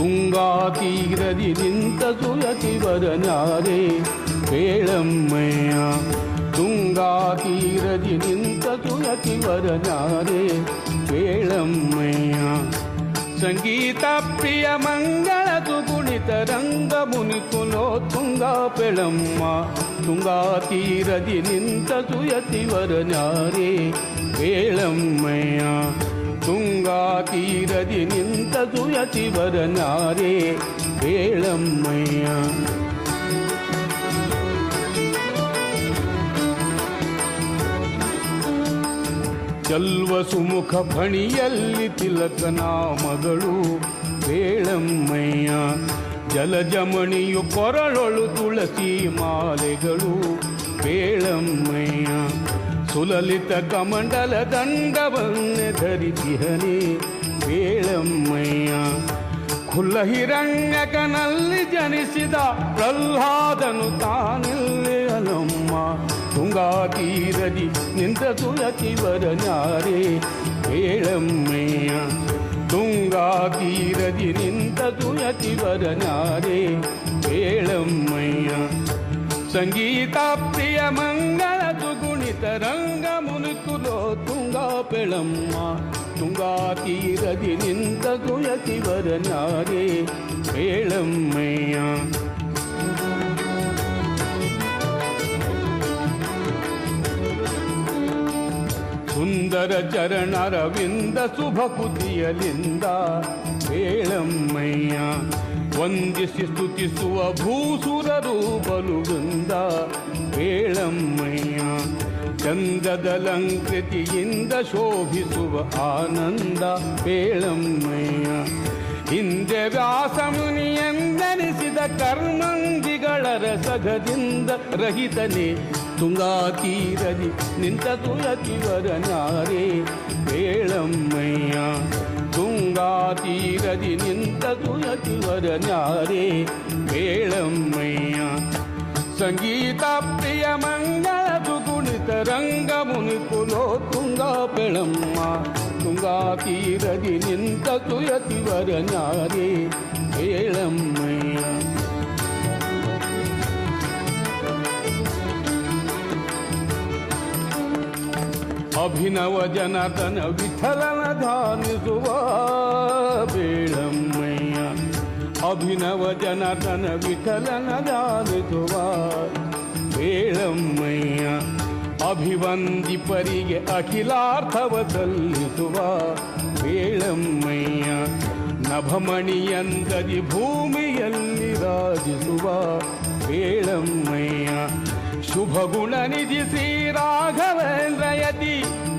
ತುಂಗಾ ತೀರದಿ ನಿಂತ ಸುಯತಿವರನಾರೆ ಬೇಳಮ್ಮಯ್ಯ ತುಂಗಾ ತೀರದಿ ನಿಂತ ಸುಯತಿವರನಾರೆ ಬೇಳಮ್ಮಯ್ಯ ಸಂಗೀತ ಪ್ರಿಯ ಮಂಗಳ ಕುಣಿತ ರಂಗ ಮುನಿಕುಲೋ ತುಂಗಾ ಪೆಳಮ್ಮ ತುಂಗಾ ತೀರದಿ ನಿಂತ ಸುಯತಿವರನಾರೆ ಬೇಳಮ್ಮಯ್ಯ ತುಂಗಾ ತೀರದಿ ನಿಂತ ಸುಯತಿವರನಾರೆ ಬೇಳಮ್ಮಯ್ಯ ಚಲ್ವ ಸುಮುಖ ಫಣಿಯಲ್ಲಿ ತಿಲಕನ ಮಗಳು ಬೇಳಮ್ಮಯ್ಯ ಜಲಜಮಣಿಯು ಕೊರಳೊಳು ತುಳಸಿ ಮಾಲೆಗಳು ಬೇಳಮ್ಮಯ್ಯ ಸುಲಲಿತ ಕಮಂಡಲ ದಂಡವನ್ನೇ ಧರಿಸಿಹನೆ ಬೇಳಮ್ಮಯ್ಯ ಖುಲ್ಲ ಹಿರಣ್ಯಕನಲ್ಲಿ ಜನಿಸಿದ ಪ್ರಹ್ಲಾದನು ತಾನಿಲ್ಲಿ ಅಲಮ್ಮ ತುಂಗಾ ತೀರದಿ ನಿಂತ ತುಳಸಿವರನಾರೆ ಬೇಳಮ್ಮಯ್ಯ ತುಂಗಾ ತೀರದಿ ನಿಂತ ತುಳಸಿವರನಾರೆ ಬೇಳಮ್ಮಯ್ಯ ಸಂಗೀತ ಪ್ರಿಯ ಮಂಗಳ ಸುಗುಣಿತ ರಂಗ ಮುನುಕುಲೋ ತುಂಗಾ ಪೆಳಮ್ಮ ತುಂಗಾ ತೀರದಿ ನಿಂತ ತುಳಸಿವರನಾರೆ ಬೇಳಮ್ಮಯ್ಯ ಸುಂದರ ಚರಣರವಿಂದ ಶುಭ ಕುತಿಯಲಿಂದ ಬೇಳಮ್ಮಯ್ಯ ವಂದಿಸಿ ಸ್ತುತಿಸುವ ಭೂಸುರರು ಬಲುವಿಂದ ಬೇಳಮ್ಮಯ್ಯ ಚಂದದಲಂಕೃತಿಯಿಂದ ಶೋಭಿಸುವ ಆನಂದ ಬೇಳಮ್ಮಯ್ಯ ಹಿಂದೆ ವ್ಯಾಸಮುನಿಯೆಂದೆನಿಸಿದ ಕರ್ಮಂದಿಗಳ ರಸಗದಿಂದ ರಹಿತನೇ ತುಂಗಾ ತೀರದಿ ನಿಂತ ತುಳತಿವರನಾರೆ ಬೇಳಮ್ಮಯ್ಯ ತುಂಗಾ ತೀರದಿ ನಿಂತ ತುಳತಿವರನಾರೆ ಬೇಳಮ್ಮಯ್ಯ ಸಂಗೀತ ಪ್ರಿಯ ಮಂಗಳ ಸುಗುಣಿತ ರಂಗ ಮುನಿಕುಲೋ ತುಂಗಾ ಬೆಳಮ್ಮ ತುಂಗಾ ತೀರದಿ ನಿಂತ ತುಯತಿವರನಾರೆ ಬೇಳಮ್ಮಯ್ಯ ಅಭಿನವ ಜನತನ ವಿಠಲನ ಧಾನಿಸುವ ಬೇಳಮ್ಮಯ್ಯ ಅಭಿನವ ಜನತನ ವಿಠಲನ ಧಾನಿಸುವ ಬೇಳಮ್ಮಯ್ಯ ಅಭಿವಂದಿಪರಿಗೆ ಅಖಿಲಾರ್ಥವ ಸಲ್ಲಿಸುವ ಬೇಳಮ್ಮಯ್ಯ ನಭಮಣಿಯಂದದಿ ಭೂಮಿಯಲ್ಲಿ ರಾಜಿಸುವ ಬೇಳಮ್ಮಯ್ಯ ಶುಭ ಗುಣ ನಿಧಿ ಶ್ರೀ ರಾಘವೇಂದ್ರ ಯತಿ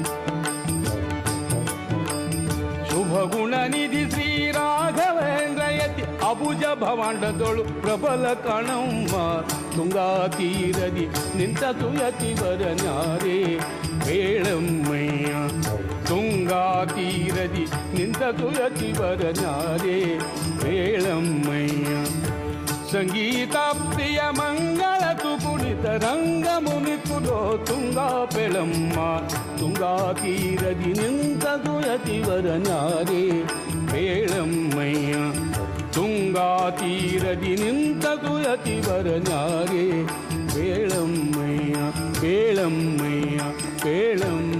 ಶುಭ ಗುಣ ನಿಧಿ ಶ್ರೀ ರಾಘವೇಂದ್ರ ಯತಿ ಅಬುಜ ಭವಾಂಡದೊಳು ಪ್ರಬಲ ಕಣಮ್ಮ ತುಂಗಾ ತೀರದಿ ನಿಂತ ತುಯತಿವರನಾರೆ ಬೇಳಮ್ಮಯ್ಯ ತುಂಗಾ ತೀರದಿ ನಿಂತ ತುಯತಿವರನಾರೆ ಬೇಳಮ್ಮಯ್ಯ ಸಂಗೀತ ಪ್ರಿಯ ಮಂಗಳ ತುಕುಣಿತ ರಂಗ ಮುನಿಕುಲೋ ತುಂಗಾ ಪೆಳಮ್ಮ ತುಂಗಾ ತೀರದಿ ನಿಂತ ತುಯತಿವರನಾರೆ ಬೇಳಮ್ಮಯ್ಯ ತುಂಗಾ ತೀರದಿ ನಿಂತ ತುಯತಿವರನಾರೆ ಬೇಳಮ್ಮಯ್ಯ ಬೇಳಮ್ಮಯ್ಯ ಬೇಳಮ್ಮ